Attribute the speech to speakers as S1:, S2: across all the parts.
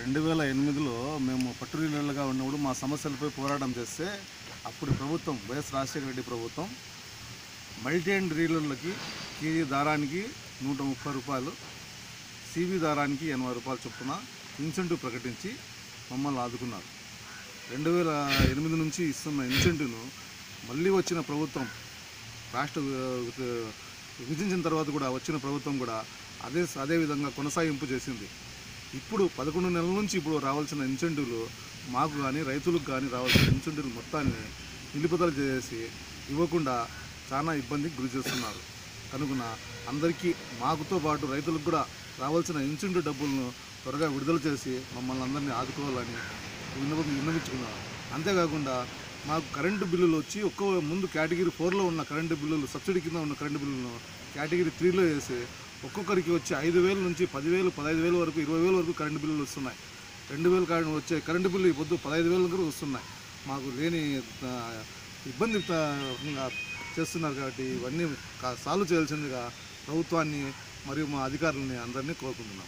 S1: రెండు వేల ఎనిమిదిలో మేము పట్టురీళ్ళగా ఉన్నప్పుడు మా సమస్యలపై పోరాటం చేస్తే అప్పుడు ప్రభుత్వం వైఎస్ రాజశేఖర రెడ్డి ప్రభుత్వం మల్టీ అండ్ రీలర్లకి కేజీ దారానికి నూట ముప్పై రూపాయలు సివి దారానికి ఎనభై రూపాయలు చొప్పున ఇన్సెంటివ్ ప్రకటించి మమ్మల్ని ఆదుకున్నారు రెండు వేల ఎనిమిది నుంచి ఇస్తున్న ఇన్సెంటివ్ను మళ్ళీ వచ్చిన ప్రభుత్వం రాష్ట్ర వి- విభజించిన తర్వాత కూడా వచ్చిన ప్రభుత్వం కూడా అదే అదే విధంగా కొనసాగింపు చేసింది ఇప్పుడు పదకొండు నెలల నుంచి ఇప్పుడు రావాల్సిన ఇన్సెంటివ్లు మాకు కానీ రైతులకు కానీ రావాల్సిన ఇన్సెంటివ్లు మొత్తాన్ని నిలుపుదల చేసి ఇవ్వకుండా చాలా ఇబ్బందికి గురి చేస్తున్నారు కనుక అందరికీ మాకుతో పాటు రైతులకు కూడా రావాల్సిన ఇన్సెంటివ్ డబ్బులను త్వరగా విడుదల చేసి మమ్మల్ని అందరినీ ఆదుకోవాలని విన్నప విన్నవించుకున్నారు అంతేకాకుండా మాకు కరెంటు బిల్లులు వచ్చి ఒక్కో ముందు కేటగిరీ ఫోర్లో ఉన్న కరెంటు బిల్లులు సబ్సిడీ కింద ఉన్న కరెంటు బిల్లులను కేటగిరీ త్రీలో వేసి ఒక్కొక్కరికి వచ్చి ఐదు వేల నుంచి పదివేలు పదహైదు వేల వరకు ఇరవై వేల వరకు కరెంటు బిల్లులు వస్తున్నాయి రెండు వేలు కాడ వచ్చే కరెంటు బిల్లు ఈ పొద్దు పదహైదు వేల వరకు వస్తున్నాయి మాకు లేని ఆ, ఇబ్బంది ఆ, చేస్తున్నారు కాబట్టి ఇవన్నీ కా- సాల్వ్ చేయాల్సిందిగా ప్రభుత్వాన్ని మరియు మా అధికారులని అందరినీ కోరుకుంటున్నాం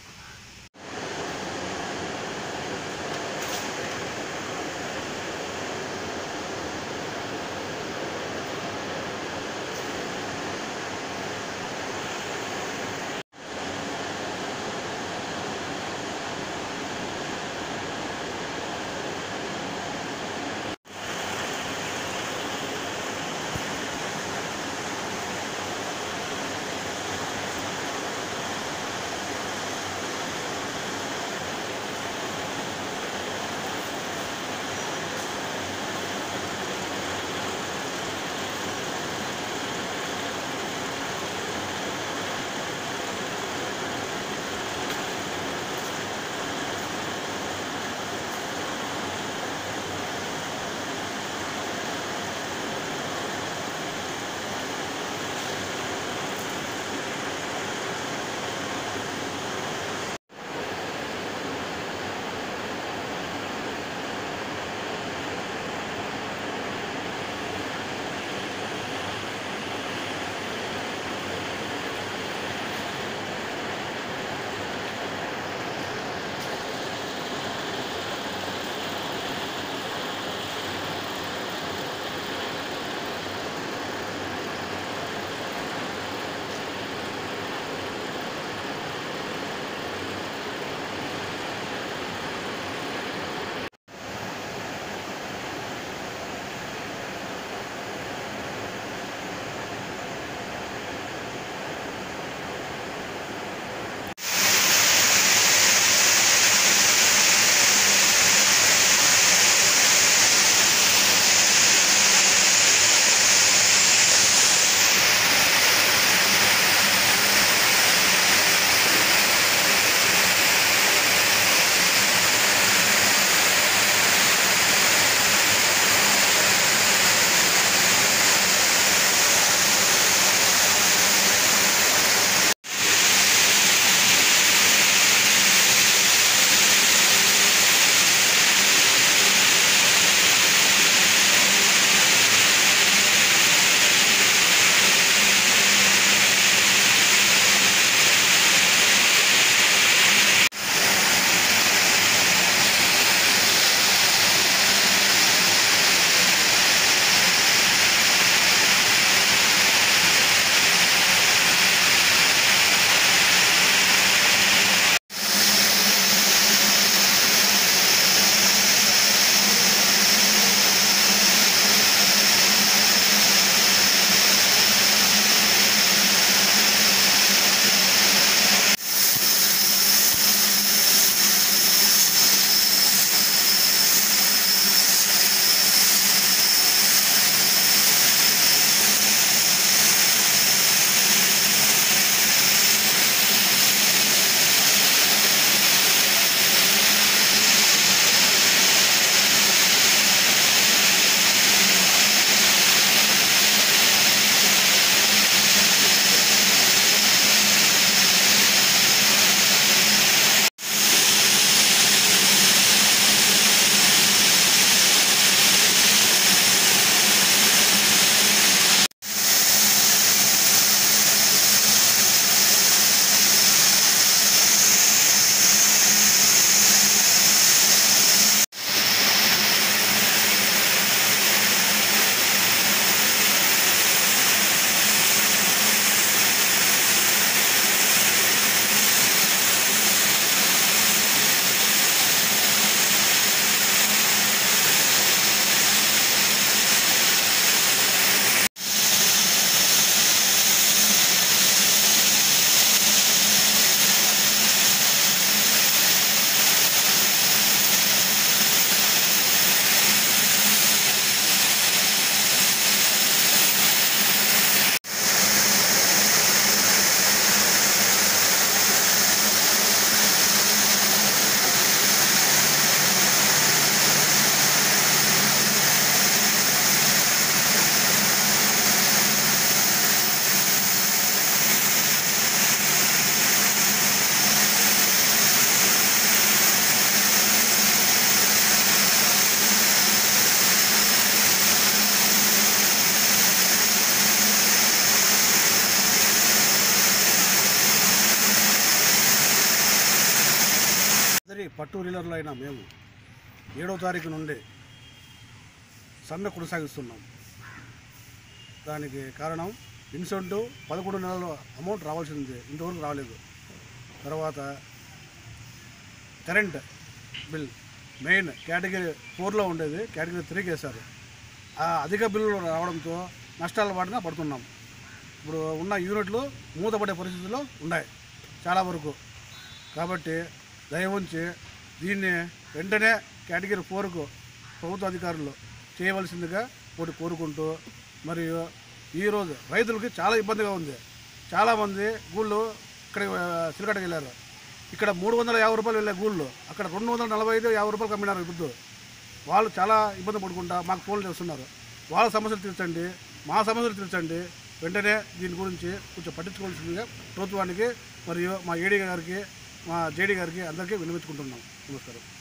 S2: సోదరి పట్టు రీలర్లు అయిన మేము ఏడవ తారీఖు నుండి సమ్మె కొనసాగిస్తున్నాం దానికి కారణం ఇన్సెంటివ్ పదకొండు నెలల అమౌంట్ రావాల్సింది ఇంతవరకు రాలేదు తర్వాత కరెంట్ బిల్ మెయిన్ కేటగిరీ ఫోర్లో ఉండేది కేటగిరీ త్రీకి వేశారు ఆ అధిక బిల్లులు రావడంతో నష్టాల బాటున పడుతున్నాం ఇప్పుడు ఉన్న యూనిట్లు మూతపడే పరిస్థితుల్లో ఉన్నాయి చాలా వరకు కాబట్టి దయ ఉంచి దీన్ని వెంటనే కేటగిరీ ఫోర్కు ప్రభుత్వ అధికారులు చేయవలసిందిగా ఒకటి కోరుకుంటూ మరియు ఈరోజు రైతులకి చాలా ఇబ్బందిగా ఉంది చాలామంది గూళ్ళు ఇక్కడ సిలికట్టకి వెళ్ళారు ఇక్కడ మూడు వందల యాభై రూపాయలు వెళ్ళే గూళ్ళు అక్కడ రెండు వందల నలభై ఐదు యాభై రూపాయలు అమ్మినారు ఇప్పుడు వాళ్ళు చాలా ఇబ్బంది పడుకుంటా మాకు ఫోన్లు చేస్తున్నారు వాళ్ళ సమస్యలు తీర్చండి మా సమస్యలు తీర్చండి వెంటనే దీని గురించి కొంచెం పట్టించుకోవాల్సిందిగా ప్రభుత్వానికి మరియు మా ఏడీ గారికి మా జేడీ గారికి అందరికీ వినిపించుకుంటున్నాం నమస్కారం